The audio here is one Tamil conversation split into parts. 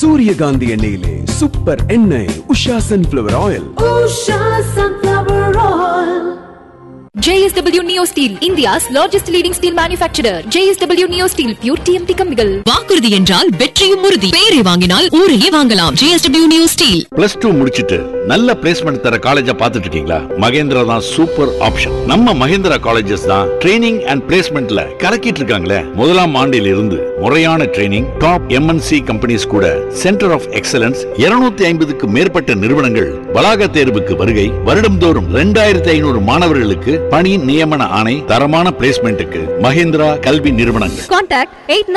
சூரியகாந்தி எண்ணெயிலே சூப்பர் எண்ணெய் Usha sunflower oil Usha Sunflower Oil. JSW Neo Steel, India's largest leading steel manufacturer. JSW Neo Steel, pure TMT கம்பிகள். வாக்குறுதி என்றால் வெற்றியும் உறுதி பெயரை வாங்கினால் ஊரையே வாங்கலாம் JSW new steel plus two முடிச்சிட்டு நல்ல பிளேஸ்மெண்ட் தர காலேஜா பார்த்துட்டு இருக்கீங்களா மகேந்திரா தான் சூப்பர் ஆப்ஷன் நம்ம மகேந்திரா காலேஜஸ் தான் ட்ரைனிங் அண்ட் பிளேஸ்மெண்ட்ல கலக்கிட்டு இருக்காங்களே முதலாம் ஆண்டில் இருந்து முறையான ட்ரைனிங் டாப் எம்என்சி கம்பெனிஸ் கூட சென்டர் ஆஃப் எக்ஸலன்ஸ் 250 ஐம்பதுக்கு மேற்பட்ட நிறுவனங்கள் வளாக தேர்வுக்கு வருகை வருடம்தோறும் ரெண்டாயிரத்தி ஐநூறு மாணவர்களுக்கு பணி நியமன ஆணை தரமான பிளேஸ்மெண்ட்டுக்கு மகேந்திரா கல்வி நிறுவனங்கள் Contact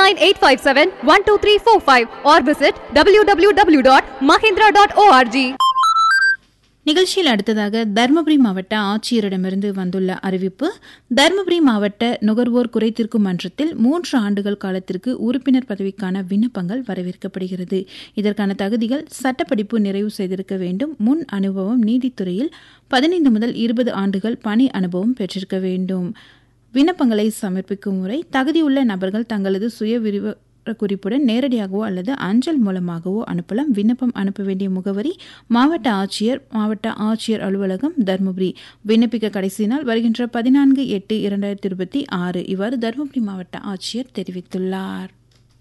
89857-12345 or visit www.mahindra.org. நிகழ்ச்சியில் அடுத்ததாக தருமபுரி மாவட்ட ஆட்சியரிடமிருந்து வந்துள்ள அறிவிப்பு தருமபுரி மாவட்ட நுகர்வோர் குறைதீர்க்கும் மன்றத்தில் மூன்று ஆண்டுகள் காலத்திற்கு உறுப்பினர் பதவிக்கான விண்ணப்பங்கள் வரவேற்கப்படுகிறது இதற்கான தகுதிகள் சட்டப்படிப்பு நிறைவு செய்திருக்க வேண்டும் முன் அனுபவம் நீதித்துறையில் பதினைந்து முதல் இருபது ஆண்டுகள் பணி அனுபவம் பெற்றிருக்க வேண்டும் விண்ணப்பங்களை சமர்ப்பிக்கும் முறை தகுதியுள்ள நபர்கள் தங்களது சுய விரிவ குறிப்புடன் நேரடியாகவோ அல்லது அஞ்சல் மூலமாகவோ அனுப்பலாம் விண்ணப்பம் அனுப்ப வேண்டிய முகவரி மாவட்ட ஆட்சியர் மாவட்ட ஆட்சியர் அலுவலகம் தருமபுரி விண்ணப்பிக்க கடைசி நாள் வருகின்ற பதினான்கு எட்டு இரண்டாயிரத்தி இருபத்தி ஆறு இவ்வாறு தருமபுரி மாவட்ட ஆட்சியர் தெரிவித்துள்ளார்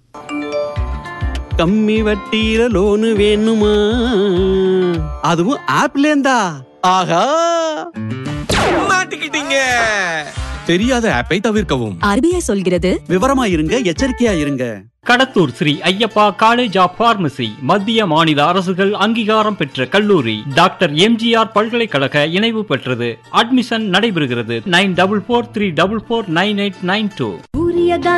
கம்மி வட்டியில லோனு வேணுமா அதுவும் ஆப்ல இருந்தா ஆஹா மாட்டிக்கிட்டீங்க தெரியாத ஆப்பை தவிர்க்கவும் ஆர்பிஐ சொல்கிறது விவரமா இருங்க எச்சரிக்கையா இருங்க Kadathur Sri Ayyappa college of pharmacy மத்திய மாநில அரசுகள் அங்கீகாரம் பெற்ற கல்லூரி டாக்டர் எம்ஜிஆர் பல்கலைக்கழக இணைவு பெற்றது அட்மிஷன் நடைபெறுகிறது nine double four three double four nine eight nine two சூரியகாந்தி